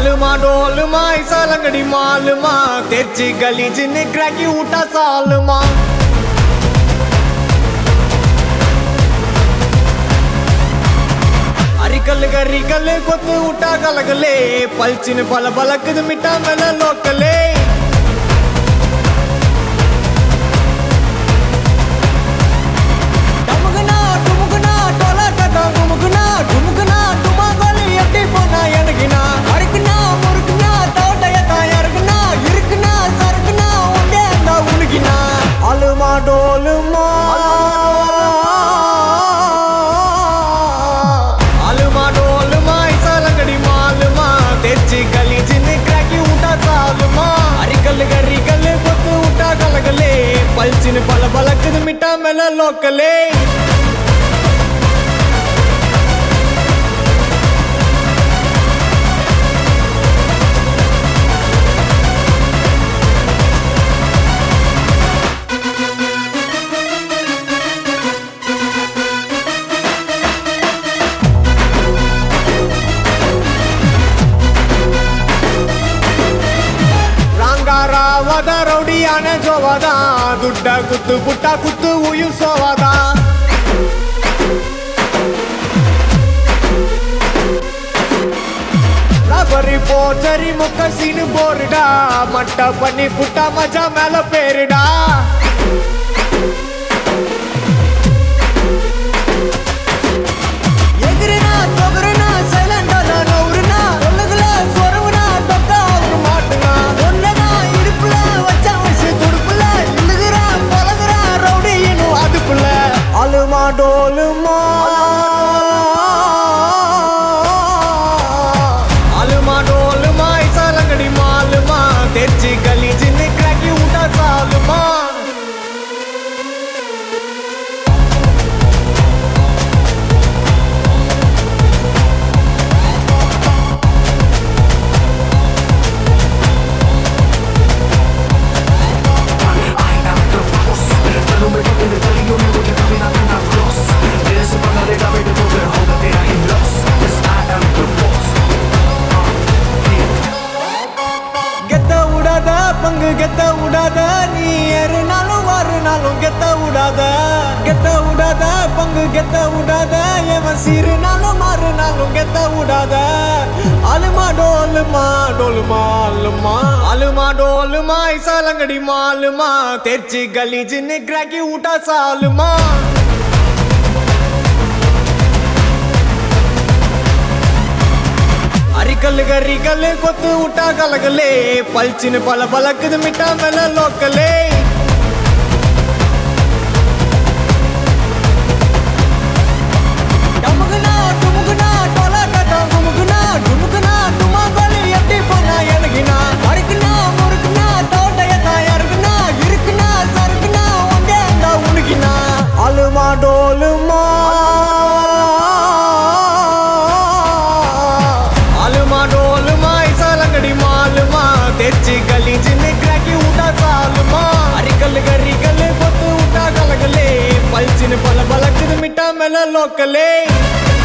आलमा डोलमा ऐसा लंगड़ी मालमा तेरची गली जिन्हें क्रैकी उठा सालमा అరికల్ గరికల్ కొత్త ఉట్టా కలగలే పల్చిన పల బలకదు మిఠా మెల లోకలే டமுகுனா, டுமுகுனா, டொலக்கட்டா, குமுகுனா, டுமுகுனா, டுமாங்கோலி எட்டி போனா எனக்குனா? அறுக்குனா, முறுக்குனா, தோட்டையத்தா இறக்குனா, இருக்குனா, சறுக்குனா, உண்டே அந்த உனக்குனா? அலுமா டோலுமா அலுமா டோலுமா இசாலங்கடி மாலுமா తెచ్చి గలీజిని క్రాకి ఉంటా చాలుమా అరికల్ గరికల్ కొత్తు ఉంటా కలగలే పల్చిన పల బలకదు మిఠా మెల లోకలే ರಂಗಾರಾವದ ರೌಡಿಯಾನ ಜೋವದ ದುಡ್ಡ ಕುತ್ತು ಪುಟ್ಟ ಕುತ್ತು ಉಯಿಸೋವದ ரபரி போச்சரி முக்க சீனு போருடா மட்ட பண்ணி புட்டா மஜா மேல பேருடா எகிரினா தொகருனா சைலண்டா நவுருனா சொல்லுகள சொரவுனா தொக்கா அவரு மாட்டுனா ஒன்னதா இடுப்புல வச்சா வச்சு துடுப்புல இழுகுறா பழகுறா ரவுடி இன்னும் அதுக்குள்ள அலுமா டோலுமா அலுமா டோலுமா இசாலங்கடி மாலுமா తెచ్చి గలీజిని క్రాకి ఉంటా చాలుమా கெத்த விடாத பங்கு கெத்த விடாத நீ ஏறுனாலும் வாருனாலும் கெத்த விடாத கெத்த விடாத பங்கு கெத்த விடாத எவன் சீருனாலும் மாறுனாலும் கெத்த விடாத அலுமா டோலுமா டோலுமா அலுமா அலுமா டோலுமா இசாலங்கடி மாலுமா తెచ్చి గలీజిని క్రాకి ఊటా సాలుమా అరికల్ గరికల్ కొత్తు ఉట్టా కలగలే పల్చిన పల బలకదు మిఠా మెల లోకలే டமுகுனா, டுமுகுனா, டொலக்கட்டா, குமுகுனா, டுமுகுனா, டுமாங்கோலி எட்டி போனா எனக்குனா? அறுக்குனா, முறுக்குனா, தோட்டையத்தா இறக்குனா, இருக்குனா, சறுக்குனா, உண்டே அந்த உனக்குனா? அலுமா டோலுமா అలుమా డోలుమా ఇసాలంగడి మాలుమా తెచ్చి గలీజిని క్రాకి ఉంటా చాలుమా అరికల్ గరికల్ కొత్తు ఉంటా కలగలే పల్చిన పల బలకదు మిఠా మెల లోకలే